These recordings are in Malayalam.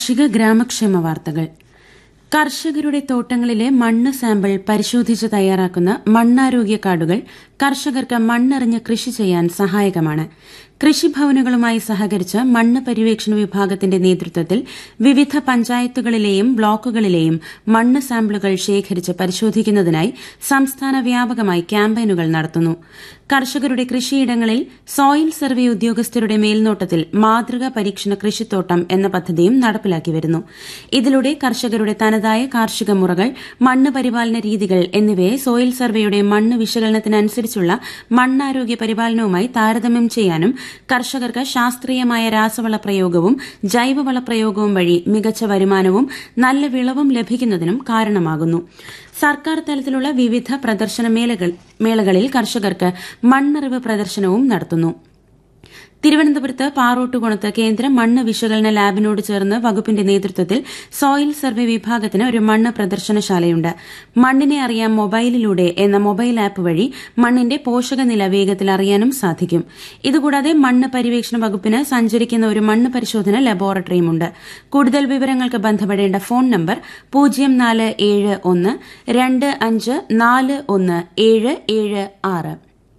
കാർഷിക ഗ്രാമക്ഷേമ വാർത്തകൾ കർഷകരുടെ തോട്ടങ്ങളിലെ മണ്ണ് സാമ്പിൾ പരിശോധിച്ച് തയ്യാറാക്കുന്ന മണ്ണാരോഗ്യ കാർഡുകൾ കർഷകർക്ക് മണ്ണെറിഞ്ഞ് കൃഷി ചെയ്യാൻ സഹായകമാണ് കൃഷിഭവനുകളുമായി സഹകരിച്ച് മണ്ണ് പര്യവേക്ഷണ വിഭാഗത്തിന്റെ നേതൃത്വത്തിൽ വിവിധ പഞ്ചായത്തുകളിലെയും ബ്ലോക്കുകളിലെയും മണ്ണ് സാമ്പിളുകൾ ശേഖരിച്ച് പരിശോധിക്കുന്നതിനായി സംസ്ഥാന വ്യാപകമായി ക്യാമ്പയിനുകൾ നടത്തുന്നു കർഷകരുടെ കൃഷിയിടങ്ങളിൽ സോയിൽ സർവേ ഉദ്യോഗസ്ഥരുടെ മേൽനോട്ടത്തിൽ മാതൃകാ പരീക്ഷണ കൃഷിത്തോട്ടം എന്ന പദ്ധതിയും നടപ്പിലാക്കി വരുന്നു ഇതിലൂടെ കർഷകരുടെ തനതായ കാർഷിക മുറകൾ മണ്ണ് പരിപാലന രീതികൾ എന്നിവയെ സോയിൽ സർവേയുടെ മണ്ണ് വിശകലനത്തിനനുസരിച്ചുള്ള മണ്ണാരോഗ്യ പരിപാലനവുമായി താരതമ്യം ചെയ്യാനും കർഷകർക്ക് ശാസ്ത്രീയമായ രാസവള പ്രയോഗവും ജൈവവള പ്രയോഗവും വഴി മികച്ച വരുമാനവും നല്ല വിളവും ലഭിക്കുന്നതിനും കാരണമാകുന്നു സർക്കാർ തലത്തിലുള്ള വിവിധ പ്രദർശന മേളകളിൽ കർഷകർക്ക് മണ്ണറിവ് പ്രദർശനവും നടത്തുന്നു തിരുവനന്തപുരത്ത് പാറോട്ടുകുണത്ത് കേന്ദ്ര മണ്ണ് വിശകലന ലാബിനോട് ചേർന്ന് വകുപ്പിന്റെ നേതൃത്വത്തിൽ സോയിൽ സർവേ വിഭാഗത്തിന് ഒരു മണ്ണ് പ്രദർശനശാലയുണ്ട് മണ്ണിനെ അറിയാം മൊബൈലിലൂടെ എന്ന മൊബൈൽ ആപ്പ് വഴി മണ്ണിന്റെ പോഷകനില വേഗത്തിൽ അറിയാനും സാധിക്കും ഇതുകൂടാതെ മണ്ണ് പര്യവേക്ഷണ വകുപ്പിന് സഞ്ചരിക്കുന്ന ഒരു മണ്ണ് പരിശോധന ലബോറട്ടറിയുമുണ്ട് കൂടുതൽ വിവരങ്ങൾക്ക് ബന്ധപ്പെടേണ്ട ഫോൺ നമ്പർ പൂജ്യം നാല് ഏഴ് ഒന്ന് രണ്ട് അഞ്ച് നാല് ഒന്ന് ഏഴ് ഏഴ് ആറ്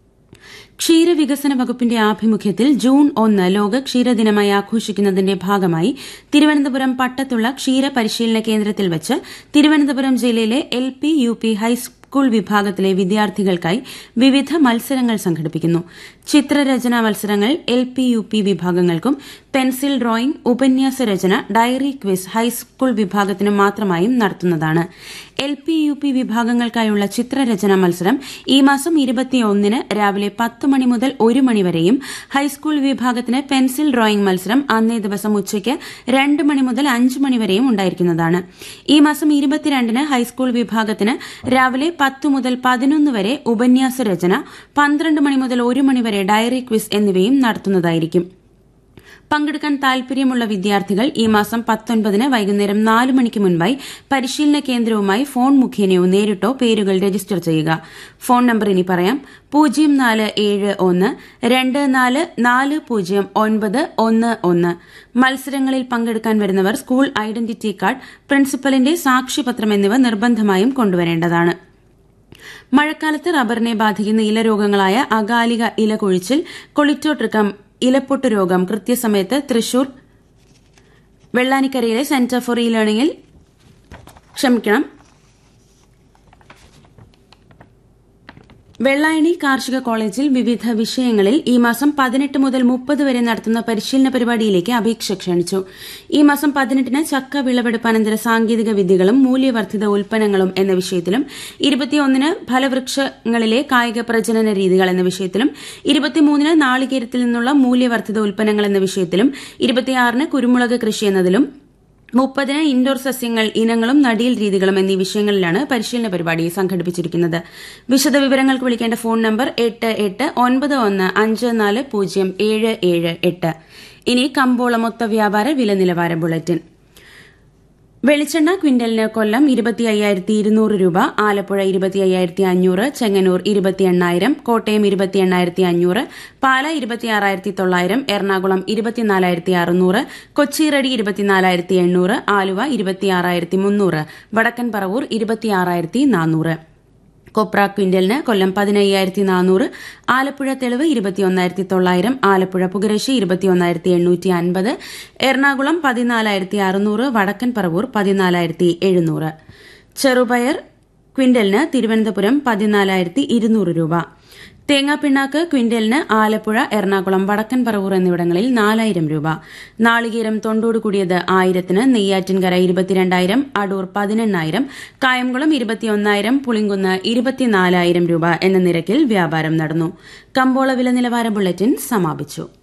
ക്ഷീരവികസന വകുപ്പിന്റെ ആഭിമുഖ്യത്തിൽ ജൂൺ ഒന്ന് ലോക ക്ഷീരദിനമായി ആഘോഷിക്കുന്നതിന്റെ ഭാഗമായി തിരുവനന്തപുരം പട്ടത്തുള്ള ക്ഷീര പരിശീലന കേന്ദ്രത്തിൽ വച്ച് തിരുവനന്തപുരം ജില്ലയിലെ L P U P high school വിഭാഗത്തിലെ വിദ്യാർത്ഥികൾക്കായി വിവിധ മത്സരങ്ങൾ സംഘടിപ്പിക്കുന്നു ചിത്രരചനാ മത്സരങ്ങൾ എൽ പി യു പി വിഭാഗങ്ങൾക്കും പെൻസിൽ ഡ്രോയിംഗ് ഉപന്യാസ രചന ഡയറി ക്വിസ് ഹൈസ്കൂൾ വിഭാഗത്തിനും മാത്രമായും നടത്തുന്നതാണ് എൽ പി യു പി വിഭാഗങ്ങൾക്കായുള്ള ചിത്രരചനാ മത്സരം ഈ മാസം ഇരുപത്തിയൊന്നിന് രാവിലെ പത്ത് മണി മുതൽ ഒരു മണി വരെയും ഹൈസ്കൂൾ വിഭാഗത്തിന് പെൻസിൽ ഡ്രോയിംഗ് മത്സരം അന്നേ ദിവസം ഉച്ചയ്ക്ക് രണ്ട് മണി മുതൽ അഞ്ച് മണി വരെയും ഉണ്ടായിരിക്കുന്നതാണ് ഈ മാസം ഇരുപത്തിരണ്ടിന് ഹൈസ്കൂൾ വിഭാഗത്തിന് രാവിലെ പത്ത് മുതൽ പതിനൊന്ന് വരെ ഉപന്യാസ രചന പന്ത്രണ്ട് മണി മുതൽ ഒരു മണി വരെ ഡയറി ക്വിസ് എന്നിവയും നടത്തുന്നതായിരിക്കും പങ്കെടുക്കാൻ താൽപര്യമുള്ള വിദ്യാർത്ഥികൾ ഈ മാസം പത്തൊൻപതിന് വൈകുന്നേരം നാല് മണിക്ക് മുൻപായി പരിശീലന കേന്ദ്രവുമായി ഫോൺ മുഖേനയോ നേരിട്ടോ പേരുകൾ രജിസ്റ്റർ ചെയ്യുക ഫോൺ നമ്പർ ഇനി പറയാം പൂജ്യം നാല് ഏഴ് ഒന്ന് രണ്ട് നാല് നാല് പൂജ്യം ഒൻപത് ഒന്ന് ഒന്ന് മത്സരങ്ങളിൽ പങ്കെടുക്കാൻ വരുന്നവർ സ്കൂൾ ഐഡന്റിറ്റി കാർഡ് പ്രിൻസിപ്പലിന്റെ സാക്ഷ്യപത്രം എന്നിവ നിർബന്ധമായും കൊണ്ടുവരേണ്ടതാണ് മഴക്കാലത്ത് റബ്ബറിനെ ബാധിക്കുന്ന ഇലരോഗങ്ങളായ അകാലിക ഇലകൊഴിച്ചിൽ കൊളിറ്റോട്രിക്കം ഇലപ്പൊട്ട് രോഗം കൃത്യസമയത്ത് തൃശൂർ വെള്ളാനിക്കരയിലെ സെന്റർ ഫോർ ഇ ലേണിംഗിൽ ക്ഷമിക്കണം വെള്ളായണി കാർഷിക കോളേജിൽ വിവിധ വിഷയങ്ങളിൽ ഈ മാസം പതിനെട്ട് മുതൽ മുപ്പത് വരെ നടത്തുന്ന പരിശീലന പരിപാടിയിലേക്ക് അപേക്ഷ ക്ഷണിച്ചു ഈ മാസം പതിനെട്ടിന് ചക്ക വിളവെടുപ്പാനന്തര സാങ്കേതിക വിദ്യകളും മൂല്യവർദ്ധിത ഉൽപ്പന്നങ്ങളും എന്ന വിഷയത്തിലും ഇരുപത്തിയൊന്നിന് ഫലവൃക്ഷങ്ങളിലെ കായിക പ്രജനന രീതികൾ എന്ന വിഷയത്തിലും ഇരുപത്തിമൂന്നിന് നാളികേരത്തിൽ നിന്നുള്ള മൂല്യവർദ്ധിത ഉൽപ്പന്നങ്ങൾ എന്ന വിഷയത്തിലും ഇരുപത്തിയാറിന് കുരുമുളക് കൃഷി എന്നതിലും മുപ്പതിന് ഇൻഡോർ സസ്യങ്ങൾ ഇനങ്ങളും നടീൽ രീതികളും എന്നീ വിഷയങ്ങളിലാണ് പരിശീലന പരിപാടി സംഘടിപ്പിച്ചിരിക്കുന്നത് വിശദവിവരങ്ങൾക്ക് വിളിക്കേണ്ട ഫോൺ നമ്പർ എട്ട് എട്ട് ഒൻപത് ഒന്ന് അഞ്ച് നാല് പൂജ്യം ഏഴ് ഏഴ് എട്ട് ഇനി കമ്പോള മൊത്ത വ്യാപാര വില നിലവാര ബുള്ളറ്റിൻ വെളിച്ചെണ്ണ ക്വിന്റലിന് കൊല്ലം ഇരുപത്തി അയ്യായിരത്തി ഇരുന്നൂറ് രൂപ ആലപ്പുഴ ഇരുപത്തി അയ്യായിരത്തി അഞ്ഞൂറ് ചെങ്ങന്നൂർ ഇരുപത്തി എണ്ണായിരം കോട്ടയം ഇരുപത്തി എണ്ണായിരത്തി അഞ്ഞൂറ് പാല ഇരുപത്തിയാറായിരത്തി തൊള്ളായിരം എറണാകുളം ഇരുപത്തിനാലായിരത്തി അറുന്നൂറ് കൊച്ചി റെഡി ഇരുപത്തിനാലായിരത്തി എണ്ണൂറ് ആലുവ ഇരുപത്തിയാറായിരത്തി മുന്നൂറ് വടക്കൻ പറവൂർ ഇരുപത്തിയാറായിരത്തി നാനൂറ് കൊപ്ര ക്വിന്റലിന് കൊല്ലം പതിനയ്യായിരത്തി നാനൂറ് ആലപ്പുഴ തെളിവ് ഇരുപത്തിയൊന്നായിരത്തി തൊള്ളായിരം ആലപ്പുഴ പുകരശി ഇരുപത്തിയൊന്നായിരത്തി എണ്ണൂറ്റി അൻപത് എറണാകുളം പതിനാലായിരത്തി അറുന്നൂറ് വടക്കൻ പറവൂർ പതിനാലായിരത്തി എഴുന്നൂറ് ചെറുപയർ ക്വിന്റലിന് തിരുവനന്തപുരം പതിനാലായിരത്തി ഇരുന്നൂറ് രൂപ തേങ്ങാപ്പിണ്ണാക്ക് ക്വിന്റലിന് ആലപ്പുഴ എറണാകുളം വടക്കൻ പറവൂർ എന്നിവിടങ്ങളിൽ നാലായിരം രൂപ നാളികേരം തൊണ്ടോട് കൂടിയത് ആയിരത്തിന് നെയ്യാറ്റിൻകര ഇരുപത്തിരണ്ടായിരം അടൂർ പതിനെണ്ണായിരം കായംകുളം ഇരുപത്തിയൊന്നായിരം പുളിങ്കുന്ന് ഇരുപത്തിനാലായിരം രൂപ എന്ന നിരക്കിൽ വ്യാപാരം നടന്നു കമ്പോള വില നിലവാര ബുള്ളറ്റിൻ സമാപിച്ചു